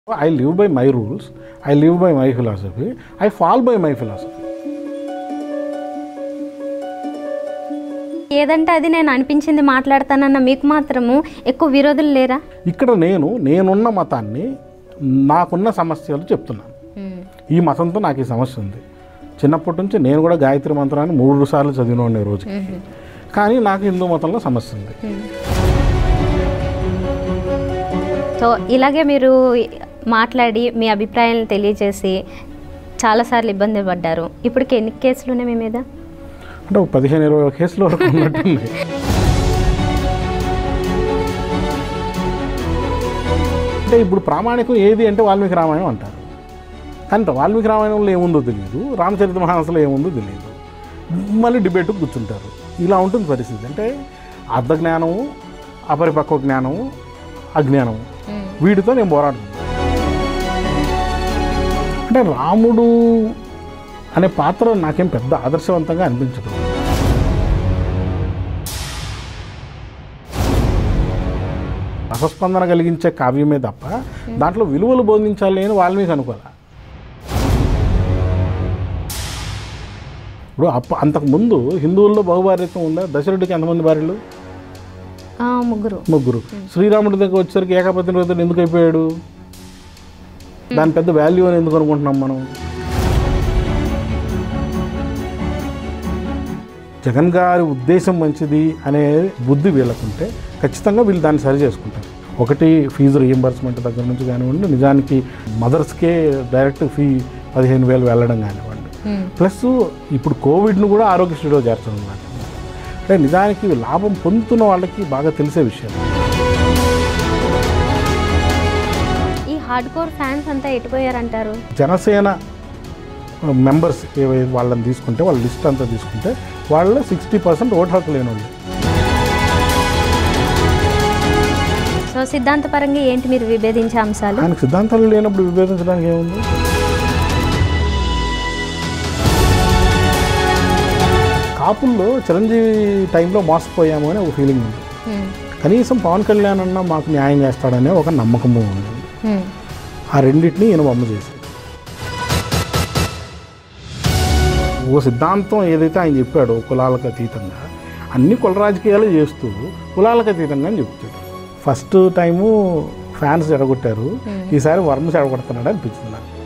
I live by my rules I live by my philosophy I fall by my philosophy ఏదంటే అది నేను అనిపించింది మాట్లాడతానన్న మీకు మాత్రము ఎక్కువ విరోధులు లేరా ఇక్కడ నేను నేనున్న మతాన్ని నాకున్న సమస్యలు చెప్తున్నాను ఈ మతంతో నాకు ఈ సమస్య ఉంది చిన్నప్పటి నుంచి నేను కూడా గాయత్రి మంత్రాన్ని మూడు సార్లు చదివిన రోజుకి కానీ నాకు హిందూ మతంలో సమస్య ఉంది సో ఇలాగే మీరు మాట్లాడి మీ అభిప్రాయాలను తెలియజేసి చాలాసార్లు ఇబ్బంది పడ్డారు ఇప్పటికి ఎన్ని కేసులు ఉన్నాయి మీ మీద అంటే ఒక పదిహేను ఇరవై కేసుల వరకు ఉన్నట్టుంది అంటే ఇప్పుడు ప్రామాణికం ఏది అంటే వాల్మీకి రామాయణం అంటారు కానీ వాల్మీకి రామాయణంలో ఏముందో తెలియదు రామచరిత మహానసలో ఏముందో తెలియదు మళ్ళీ డిబేట్ కూర్చుంటారు ఇలా ఉంటుంది పరిస్థితి అంటే అర్ధజ్ఞానము అపరిపక్వ జ్ఞానము అజ్ఞానము వీటితో నేను పోరాడుతున్నాను అంటే రాముడు అనే పాత్ర నాకేం పెద్ద ఆదర్శవంతంగా అనిపించదు రసస్పందన కలిగించే కావ్యమే తప్ప దాంట్లో విలువలు బోధించాలి అని వాల్మీకి అనుకోలే ఇప్పుడు అప్ప అంతకుముందు హిందువుల్లో బహుభార్యత్వం ఉందా దశరథుడికి ఎంతమంది భార్యలు ఆ, ముగ్గురు ముగ్గురు శ్రీరాముడి దగ్గర వచ్చేసరికి ఏకపతి రోజులు ఎందుకు అయిపోయాడు దాని పెద్ద వాల్యూ అని ఎందుకు అనుకుంటున్నాం మనం జగన్ గారి ఉద్దేశం మంచిది అనే బుద్ధి వీళ్ళకుంటే ఖచ్చితంగా వీళ్ళు దాన్ని సరి చేసుకుంటారు ఒకటి ఫీజు రియంబర్స్మెంట్ దగ్గర నుంచి కానివ్వండి నిజానికి మదర్స్కే డైరెక్ట్ ఫీ పదిహేను వేలు వెళ్ళడం కానివ్వండి ప్లస్ ఇప్పుడు కోవిడ్ను కూడా ఆరోగ్యశ్రీలో చేర్చడం లాంటిది. అంటే నిజానికి లాభం పొందుతున్న వాళ్ళకి బాగా తెలిసే విషయం ఈ హార్డ్ కోర్ ఫ్యాన్స్ అంతా ఎటుపోయారంటారు జనసేన మెంబర్స్ ఏవైతే వాళ్ళని తీసుకుంటే వాళ్ళ లిస్ట్ అంతా తీసుకుంటే వాళ్ళ సిక్స్టీ పర్సెంట్ ఓటు హక్కు లేని వాళ్ళు సో సిద్ధాంతపరంగా ఏంటి మీరు విభేదించే అంశాలు ఆయనకు సిద్ధాంతాలు లేనప్పుడు విభేదించడానికి ఏముంది కాపుల్లో చిరంజీవి టైంలో మోసపోయాము అని ఒక ఫీలింగ్ ఉంది ఉమ్, కనీసం పవన్ కళ్యాణ్ అన్న మాకు న్యాయం చేస్తాడనే ఒక నమ్మకము ఉంది ఉమ్, ఆ రెండింటిని ఈయన బొమ్మ చేశాడు ఓ సిద్ధాంతం ఏదైతే ఆయన చెప్పాడో కులాలకు అతీతంగా అన్ని కుల రాజకీయాలు చేస్తూ కులాలకు అతీతంగా అని చెప్తాడు ఫస్ట్ టైము ఫ్యాన్స్ ఎడగొట్టారు ఈసారి వర్మ చెడగొడుతున్నాడు అనిపించింది నాకు